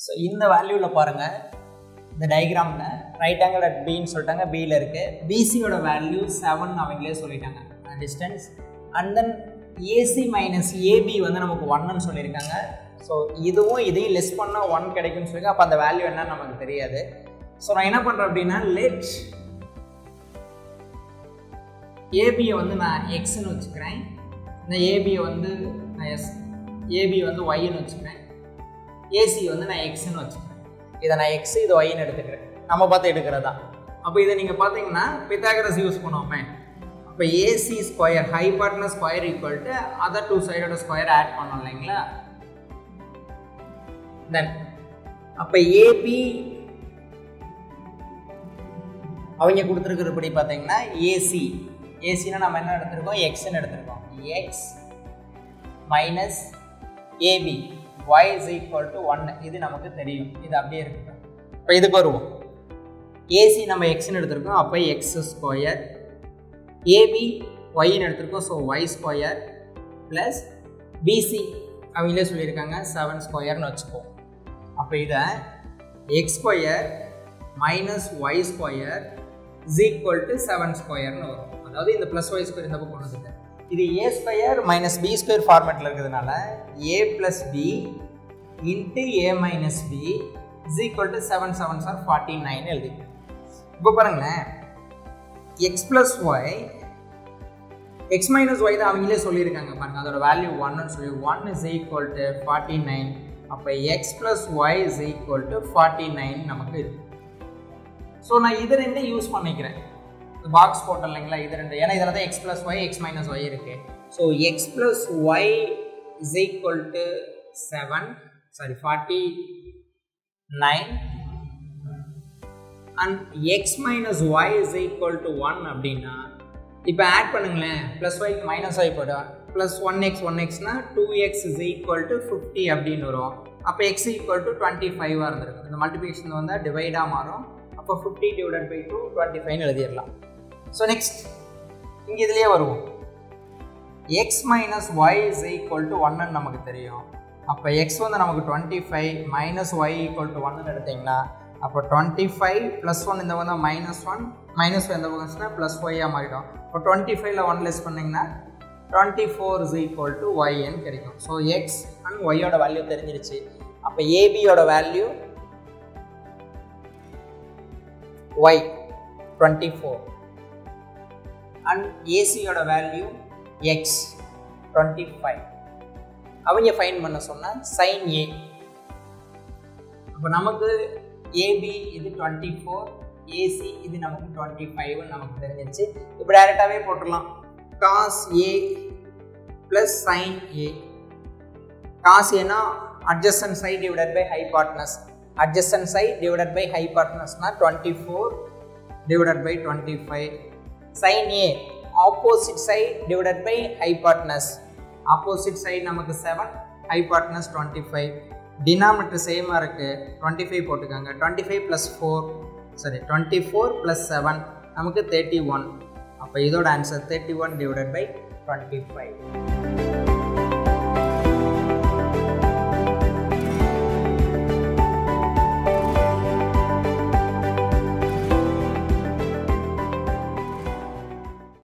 so இந்த வேல்யூவில் பாருங்கள் இந்த டயக்ராமில் ரைட் ஆங்கிள் அட் பின்னு சொல்லிட்டாங்க பியில் இருக்குது பிசியோட வேல்யூ செவன் அவங்களே சொல்லிட்டாங்க distance and then AC minus AB வந்து நமக்கு ஒன்னு சொல்லியிருக்காங்க ஸோ இதுவும் இதையும் லெஸ் பண்ணால் ஒன் கிடைக்கும்னு சொல்லி அப்போ அந்த வேல்யூ என்னன்னு நமக்கு தெரியாது ஸோ நான் என்ன பண்ணுறேன் அப்படின்னா லெட் ஏபியை வந்து நான் எக்ஸ்ன்னு வச்சுக்கிறேன் இந்த ஏபியை வந்து நான் எஸ் ஏபி வந்து ஒய்ன்னு வச்சுக்கிறேன் ஏசி வந்து நான் எக்ஸ்ன்னு வச்சுக்கிறேன் இதை நான் எக்ஸ் இது ஒய்ன்னு எடுத்துக்கிறேன் நம்ம பார்த்து எடுக்கிறதா அப்போ இதை நீங்கள் பார்த்தீங்கன்னா பித்தாகரஸ் யூஸ் பண்ணுவோமே அப்போ AC square hypotenuse square equal to other two சைடோட ஸ்கொயர் ஆட் பண்ணோம் இல்லைங்களா தென் அப்போ ஏபி அவங்க கொடுத்துருக்கிறபடி பார்த்தீங்கன்னா ஏசி ஏசினா நம்ம என்ன எடுத்திருக்கோம் எக்ஸ்ன்னு எடுத்திருக்கோம் x minus AB y is equal to one இது நமக்கு தெரியும் இது அப்படியே இருக்கட்டும் இப்போ இதுக்கு வருவோம் ஏசி நம்ம எக்ஸ்ன்னு எடுத்திருக்கோம் அப்போ எக்ஸ் ஸ்கொயர் ஏபி ஒய்ன்னு எடுத்திருக்கோம் so y square plus BC அவங்களே சொல்லியிருக்காங்க செவன் ஸ்கொயர்னு வச்சுப்போம் அப்போ இதை x square minus y square is equal to seven ஸ்கொயர்னு வரும் அதாவது இந்த ப்ளஸ் ஒய் ஸ்கொயர் இந்த பக்கம் வந்துட்டு இது A square minus B square ஃபார்மேட்டில் இருக்கிறதுனால A plus B into A minus B is equal to seven seven sir forty nine எழுதிக்கிறேன் இப்போ பாருங்களேன் x plus y x minus y தான் அவங்களே சொல்லியிருக்காங்க பாருங்க அதோட வேல்யூ ஒன்னு சொல்லி one is equal to forty nine அப்போ x plus y is equal to forty nine நமக்கு இருக்கு ஸோ நான் இது ரெண்டும் யூஸ் பண்ணிக்கிறேன் பாக்ஸ் போட்டோம் இல்லைங்களா இது ரெண்டு ஏன்னா இதில் தான் x plus y x minus y இருக்குது so x plus y is equal to seven sorry forty nine and x minus y is equal to one அப்படின்னா இப்போ ஆட் பண்ணுங்களேன் ப்ளஸ் ஒய்க்கு மைனஸ் ஒய் போய்டும் ப்ளஸ் ஒன் எக்ஸ் ஒன் எக்ஸ்னா two x is equal to fifty அப்படின்னு வரும் அப்போ x equal to twenty ஃபைவாக இருந்திருக்கும் இந்த மல்டிபிகேஷன் வந்தால் டிவைடாக மாறும் அப்போ fifty divide by two twenty ஃபைவ்னு எழுதிடலாம் ஸோ நெக்ஸ்ட் இங்கே இதுலேயே வருவோம் x minus y is equal to ஒன்னு நமக்கு தெரியும் அப்போ எக்ஸ் வந்து நமக்கு twenty five minus y equal to ஒன்னு எடுத்தீங்கன்னா அப்போ டுவெண்ட்டி ஃபைவ் ப்ளஸ் ஒன் இந்த வந்து மைனஸ் ஒன் மைனஸ் ஒன் இந்த பக்கம்னா ப்ளஸ் ஒய்யாக மாறிடும் இப்போ டுவெண்ட்டி ஃபைவ்ல ஒன் லெஸ் பண்ணிங்கன்னா twenty four is equal to ஒய்ன்னு கிடைக்கும் ஸோ எக்ஸ் அண்ட் ஒய்யோட வேல்யூ தெரிஞ்சிருச்சு அப்போ ஏபியோட value y twenty four and ஏசியோட வேல்யூ எக்ஸ் டுவெண்ட்டி ஃபைவ் அவங்க ஃபைன் பண்ண சொன்னால் சைன் ஏ அப்போ நமக்கு ஏபி இது டுவெண்ட்டி ஃபோர் ஏசி இது நமக்கு டுவெண்ட்டி ஃபைவ்னு நமக்கு தெரிஞ்சிருச்சு இப்போ டைரெக்டாகவே போட்டுடலாம் cos A plus sine A cos ஏன்னா adjacent side divided by hypotenuse adjacent side divided by ஹைபார்ட்னஸ்னால் twenty four divided by twenty five sine A opposite side divided by hypotenuse opposite side நமக்கு seven hypotenuse twenty five denominator சேமாக இருக்குது twenty five போட்டுக்கோங்க twenty five plus four சரி twenty four plus seven நமக்கு thirty one அப்போ இதோட answer thirty one divided by twenty five